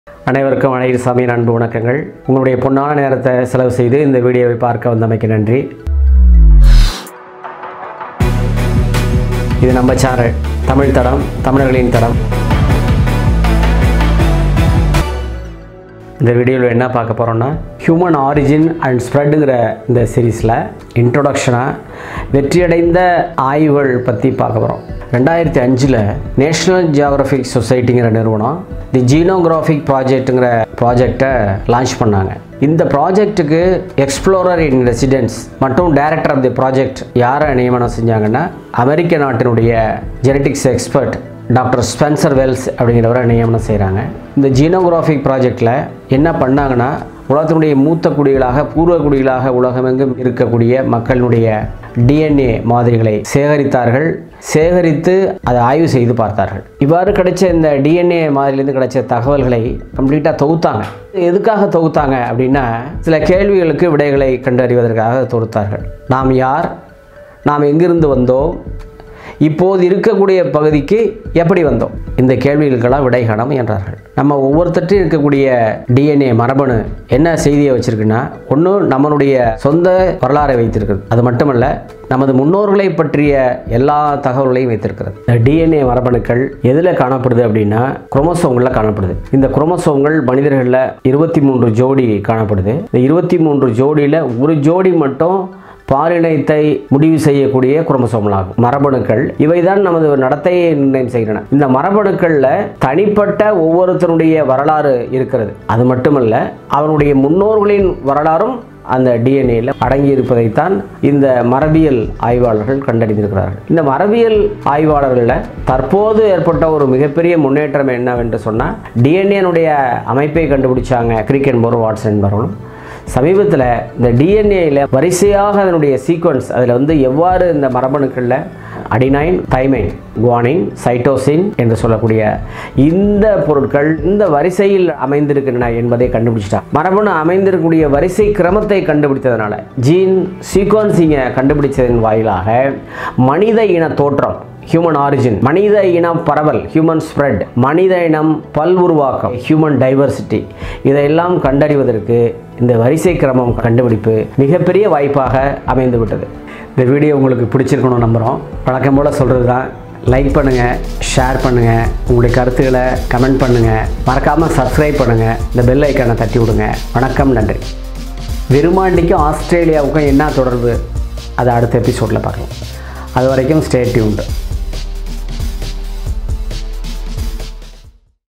அனைவருக்கும் அழகிரிசாமி அன்பு வணக்கங்கள் உங்களுடைய பொன்னான நேரத்தை செலவு செய்து இந்த வீடியோவை பார்க்க வந்தமைக்கு நன்றி இது நம்ம சேனல் தமிழ் தடம் தமிழர்களின் தடம் இந்த வீடியோவில் என்ன பார்க்க போகிறோம்னா ஹியூமன் ஆரிஜின் அண்ட் ஸ்ப்ரெட்டுங்கிற இந்த சீரீஸில் இன்ட்ரொடக்ஷனாக வெற்றியடைந்த ஆய்வுகள் பற்றி பார்க்க போகிறோம் ரெண்டாயிரத்தி அஞ்சில் நேஷ்னல் ஜியாகிரபிக் சொசைட்டிங்கிற நிறுவனம் தி ஜீனோகிராஃபிக் ப்ராஜெக்ட்டுங்கிற ப்ராஜெக்டை லான்ச் பண்ணாங்க இந்த ப்ராஜெக்ட்டுக்கு எக்ஸ்ப்ளோரர் இன் ரெசிடென்ஸ் மற்றும் டைரக்டர் ஆஃப் தி ப்ராஜெக்ட் யாரை நியமனம் செஞ்சாங்கன்னா அமெரிக்க நாட்டினுடைய genetics expert doctor Spencer Wells அப்படிங்கிறவரை நியமனம் செய்கிறாங்க இந்த ஜீனோகிராஃபிக் ப்ராஜெக்டில் என்ன பண்ணாங்கன்னா உலகத்தினுடைய மூத்த குடிகளாக பூர்வ குடிகளாக உலகமெங்கும் இருக்கக்கூடிய மக்களினுடைய டிஎன்ஏ மாதிரிகளை சேகரித்தார்கள் சேகரித்து அதை ஆய்வு செய்து பார்த்தார்கள் இவ்வாறு கிடைச்ச இந்த டிஎன்ஏ மாதிரிலேருந்து கிடைச்ச தகவல்களை கம்ப்ளீட்டாக தொகுத்தாங்க எதுக்காக தொகுத்தாங்க அப்படின்னா சில கேள்விகளுக்கு விடைகளை கண்டறிவதற்காக தொகுத்தார்கள் நாம் யார் நாம் எங்கிருந்து வந்தோம் இப்போது இருக்கக்கூடிய பகுதிக்கு எப்படி வந்தோம் இந்த கேள்விகளுக்கெல்லாம் விடை காண முயன்றார்கள் நம்ம ஒவ்வொருத்தட்டும் இருக்கக்கூடிய டிஎன்ஏ மரபணு என்ன செய்தியை வச்சிருக்குன்னா ஒன்று நம்மளுடைய சொந்த வரலாறை வைத்திருக்கிறது அது மட்டுமல்ல நமது முன்னோர்களை பற்றிய எல்லா தகவல்களையும் வைத்திருக்கிறது இந்த டிஎன்ஏ மரபணுக்கள் எதில் காணப்படுது அப்படின்னா குரோமோசோம்களில் காணப்படுது இந்த குரோமோசோம்கள் மனிதர்களில் இருபத்தி மூன்று ஜோடி காணப்படுது இந்த இருபத்தி மூன்று ஜோடியில் ஒரு ஜோடி மட்டும் பாலினத்தை முடிவு செய்யக்கூடிய குரோமோசோம்களாகும் மரபணுக்கள் இவைதான் நமது நடத்தையை நிர்ணயம் செய்கின்றன இந்த மரபணுக்களில் தனிப்பட்ட ஒவ்வொருத்தருடைய வரலாறு இருக்கிறது அது மட்டுமல்ல அவனுடைய முன்னோர்களின் வரலாறும் அந்த டிஎன்ஏல அடங்கி இருப்பதைத்தான் இந்த மரபியல் ஆய்வாளர்கள் கண்டறிந்திருக்கிறார்கள் இந்த மரபியல் ஆய்வாளர்களில் தற்போது ஏற்பட்ட ஒரு மிகப்பெரிய முன்னேற்றம் என்னவென்று சொன்னால் டிஎன்ஏனுடைய அமைப்பை கண்டுபிடிச்சாங்க கிரிக்கெட் போர் வாட்ஸ் என்பவர்களும் சமீபத்தில் இந்த டிஎன்ஏயில் வரிசையாக அதனுடைய சீக்வன்ஸ் அதில் வந்து எவ்வாறு இந்த மரபணுக்களில் அடினைன் தைமைன் குவானின் சைட்டோசின் என்று சொல்லக்கூடிய இந்த பொருட்கள் இந்த வரிசையில் அமைந்திருக்கின்றன என்பதை கண்டுபிடிச்சிட்டா மரபணு அமைந்திருக்கக்கூடிய வரிசை கிரமத்தை கண்டுபிடித்ததுனால ஜீன் சீக்வன்சிங்கை கண்டுபிடிச்சதன் வாயிலாக மனித இன தோற்றம் ஹியூமன் ஆரிஜின் மனித இனம் பரவல் ஹியூமன் ஸ்ப்ரெட் மனித இனம் பல்வுருவாக்கம் ஹியூமன் டைவர்சிட்டி இதையெல்லாம் கண்டறிவதற்கு இந்த வரிசை கிரமம் கண்டுபிடிப்பு மிகப்பெரிய வாய்ப்பாக அமைந்து விட்டது இந்த வீடியோ உங்களுக்கு பிடிச்சிருக்கணும் நம்புகிறோம் வழக்கம் போல் சொல்கிறது தான் லைக் பண்ணுங்கள் ஷேர் பண்ணுங்கள் உங்களுடைய கருத்துக்களை கமெண்ட் பண்ணுங்கள் மறக்காமல் சப்ஸ்கிரைப் பண்ணுங்கள் இந்த பெல் ஐக்கானை தட்டி விடுங்க வணக்கம் நன்றி விருமாண்டிக்கும் ஆஸ்திரேலியாவுக்கும் என்ன தொடர்பு அதை அடுத்த எபிசோடில் பார்க்கலாம் அது வரைக்கும் ஸ்டே டியூன்டு